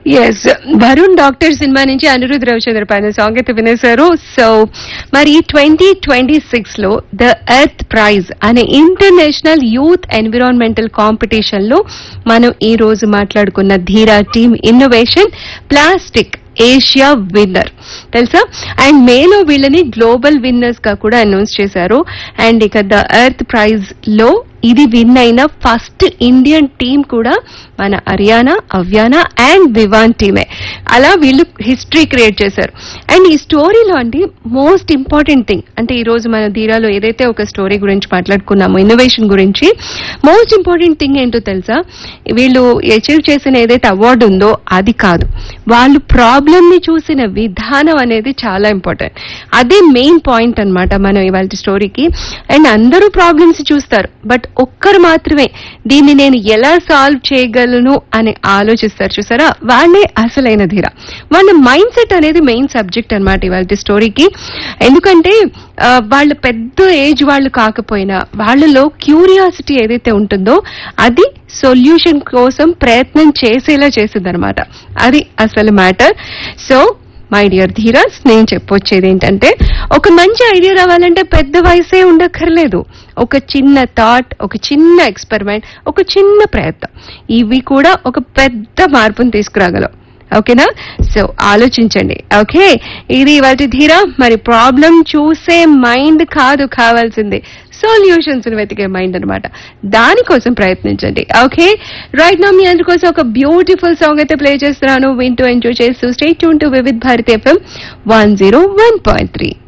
yes Varun doctor cinema నుంచి అనిరుద్ రవిచంద్ర పైన song అయితే వినేశారు సో మరి ట్వంటీ ట్వంటీ సిక్స్ లో ద ఎర్త్ ప్రైజ్ అనే ఇంటర్నేషనల్ యూత్ ఎన్విరాన్మెంటల్ కాంపిటీషన్ లో మనం ఈ రోజు మాట్లాడుకున్న Dheera team innovation plastic Asia winner తెలుసా అండ్ మేలో వీళ్ళని గ్లోబల్ విన్నర్స్ గా కూడా అనౌన్స్ చేశారు అండ్ ఇక ద ఎర్త్ ప్రైజ్ లో ఇది విన్ అయిన ఫస్ట్ ఇండియన్ టీం కూడా మన హర్యానా అవ్యానా అండ్ వివాన్ టీమే అలా వీళ్ళు హిస్టరీ క్రియేట్ చేశారు అండ్ ఈ స్టోరీలో అండి మోస్ట్ ఇంపార్టెంట్ థింగ్ అంటే ఈ రోజు మన ధీరాలో ఏదైతే ఒక స్టోరీ గురించి మాట్లాడుకున్నామో ఇన్నోవేషన్ గురించి మోస్ట్ ఇంపార్టెంట్ థింగ్ ఏంటో తెలుసా వీళ్ళు అచీవ్ చేసిన ఏదైతే అవార్డు ఉందో అది కాదు వాళ్ళు ప్రాబ్లమ్ ని చూసిన విధానం అనేది చాలా ఇంపార్టెంట్ అదే మెయిన్ పాయింట్ అన్నమాట మనం ఇవాళ స్టోరీకి అండ్ అందరూ ప్రాబ్లమ్స్ చూస్తారు బట్ ఒక్కరు మాత్రమే దీన్ని నేను ఎలా సాల్వ్ చేయగలను అని ఆలోచిస్తారు చూసారా వాళ్ళే అసలైన ధీర వాళ్ళ మైండ్ సెట్ అనేది మెయిన్ సబ్జెక్ట్ అన్నమాట ఇవాళ స్టోరీకి ఎందుకంటే ఆ, వాళ్ళ పెద్ద ఏజ్ వాళ్ళు కాకపోయినా వాళ్ళలో క్యూరియాసిటీ ఏదైతే ఉంటుందో అది సొల్యూషన్ కోసం ప్రయత్నం చేసేలా చేసిందనమాట అది అసలు matter so my dear Dheeras నేను చెప్పొచ్చేది ఏంటంటే ఒక మంచి ఐడియా రావాలంటే పెద్ద వయసే ఉండక్కర్లేదు ఒక చిన్న థాట్ ఒక చిన్న ఎక్స్పెరిమెంట్ ఒక చిన్న ప్రయత్నం ఇవి కూడా ఒక పెద్ద మార్పును తీసుకురాగలవు ఓకేనా సో ఆలోచించండి ఓకే ఇది ఇవాటి ధీరా మరి ప్రాబ్లం చూసే మైండ్ కాదు కావాల్సింది సొల్యూషన్స్ వెతికే మైండ్ అన్నమాట దానికోసం ప్రయత్నించండి ఓకే రైట్ నా మీ అందరి కోసం ఒక బ్యూటిఫుల్ సాంగ్ అయితే ప్లే చేస్తున్నాను వింటూ ఎంజాయ్ చేస్తూ stay tuned to Vividh Bharati FM one zero one point three